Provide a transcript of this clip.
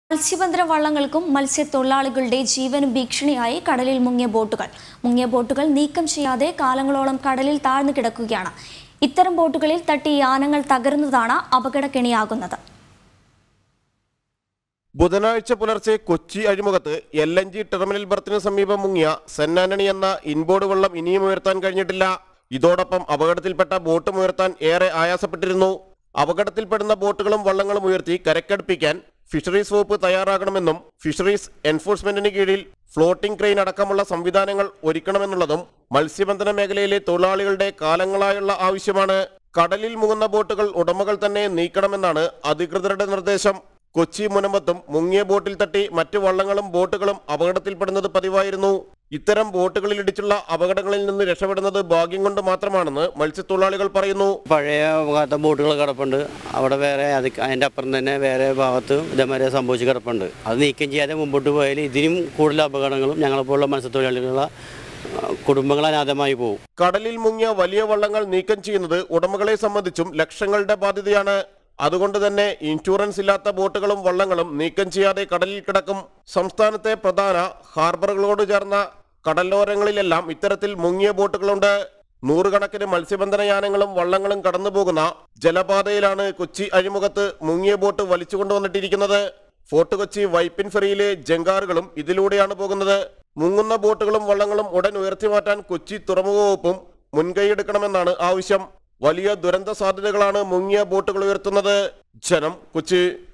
മത്സ്യബന്ധന വള്ളങ്ങൾക്കും മത്സ്യത്തൊഴിലാളികളുടെ ജീവനും ഭീഷണിയായി കടലിൽ മുങ്ങിയ ബോട്ടുകൾ മുങ്ങിയ ബോട്ടുകൾ നീക്കം ചെയ്യാതെ കാലങ്ങളോളം കടലിൽ താഴ്ന്നു കിടക്കുകയാണ് ഇത്തരം ബോട്ടുകളിൽ തട്ടി യാനങ്ങൾ തകരുന്നതാണ് അപകടക്കെണിയാകുന്നത് ബുധനാഴ്ച പുലർച്ചെ കൊച്ചി അഴിമുഖത്ത് എൽ എൻ ജി ടെർമിനൽ ബർത്തിന് സമീപം മുങ്ങിയ സെന്റ് ആന്റണി എന്ന ഇൻബോർഡ് വെള്ളം ഇനിയും ഉയർത്താൻ കഴിഞ്ഞിട്ടില്ല ഇതോടൊപ്പം അപകടത്തിൽപ്പെട്ട ബോട്ടും ഉയർത്താൻ ഏറെ ആയാസപ്പെട്ടിരുന്നു അപകടത്തിൽപ്പെടുന്ന ബോട്ടുകളും വള്ളങ്ങളും ഉയർത്തി കരക്കടുപ്പിക്കാൻ ഫിഷറീസ് വകുപ്പ് തയ്യാറാകണമെന്നും ഫിഷറീസ് എൻഫോഴ്സ്മെന്റിന് കീഴിൽ ഫ്ലോട്ടിംഗ് ക്രെയിൻ അടക്കമുള്ള സംവിധാനങ്ങൾ ഒരുക്കണമെന്നുള്ളതും മത്സ്യബന്ധന മേഖലയിലെ തൊഴിലാളികളുടെ കാലങ്ങളായുള്ള ആവശ്യമാണ് കടലിൽ മുങ്ങുന്ന ബോട്ടുകൾ ഉടമകൾ തന്നെ നീക്കണമെന്നാണ് അധികൃതരുടെ നിർദ്ദേശം കൊച്ചി മുനമ്പത്തും മുങ്ങിയ ബോട്ടിൽ തട്ടി മറ്റു വള്ളങ്ങളും ബോട്ടുകളും അപകടത്തിൽപ്പെടുന്നത് പതിവായിരുന്നു ഇത്തരം ബോട്ടുകളിൽ ഇടിച്ചുള്ള അപകടങ്ങളിൽ നിന്ന് രക്ഷപ്പെടുന്നത് ഭാഗ്യം കൊണ്ട് മാത്രമാണെന്ന് മത്സ്യത്തൊഴിലാളികൾ പറയുന്നു പഴയ ഭാഗത്തെ ബോട്ടുകൾ കിടപ്പുണ്ട് അവിടെ വേറെ അത് അതിൻ്റെ അപ്പുറം തന്നെ വേറെ ഭാഗത്ത് ഇതേമാതിരി സംഭവിച്ച് കിടപ്പുണ്ട് അത് നീക്കം ചെയ്യാതെ മുമ്പോട്ട് പോയാൽ ഇതിനും കൂടുതൽ അപകടങ്ങളും ഞങ്ങളെപ്പോലുള്ള മത്സ്യത്തൊഴിലാളികളുടെ ആ, കുടുംബങ്ങൾ അനാഥമായി പോകും കടലിൽ മുങ്ങിയ വലിയ വള്ളങ്ങൾ നീക്കം ചെയ്യുന്നത് ഉടമകളെ സംബന്ധിച്ചും ലക്ഷങ്ങളുടെ ബാധ്യതയാണ് അതുകൊണ്ട് തന്നെ ഇൻഷുറൻസ് ഇല്ലാത്ത ബോട്ടുകളും വള്ളങ്ങളും നീക്കം ചെയ്യാതെ കടലിൽ കിടക്കും സംസ്ഥാനത്തെ പ്രധാന ഹാർബറുകളോട് ചേർന്ന കടലോരങ്ങളിലെല്ലാം ഇത്തരത്തിൽ മുങ്ങിയ ബോട്ടുകളുണ്ട് നൂറുകണക്കിന് മത്സ്യബന്ധന യാനങ്ങളും വള്ളങ്ങളും കടന്നുപോകുന്ന ജലപാതയിലാണ് കൊച്ചി അഴിമുഖത്ത് മുങ്ങിയ ബോട്ട് വലിച്ചുകൊണ്ടുവന്നിട്ടിരിക്കുന്നത് ഫോർട്ട് കൊച്ചി വൈപ്പിൻ ഫെറിയിലെ ജങ്കാറുകളും ഇതിലൂടെയാണ് പോകുന്നത് മുങ്ങുന്ന ബോട്ടുകളും വള്ളങ്ങളും ഉടൻ ഉയർത്തി മാറ്റാൻ കൊച്ചി തുറമുഖ വകുപ്പും മുൻകൈയെടുക്കണമെന്നാണ് ആവശ്യം വലിയ ദുരന്ത സാധ്യതകളാണ് മുങ്ങിയ ബോട്ടുകൾ ഉയർത്തുന്നത് ജനം കൊച്ചി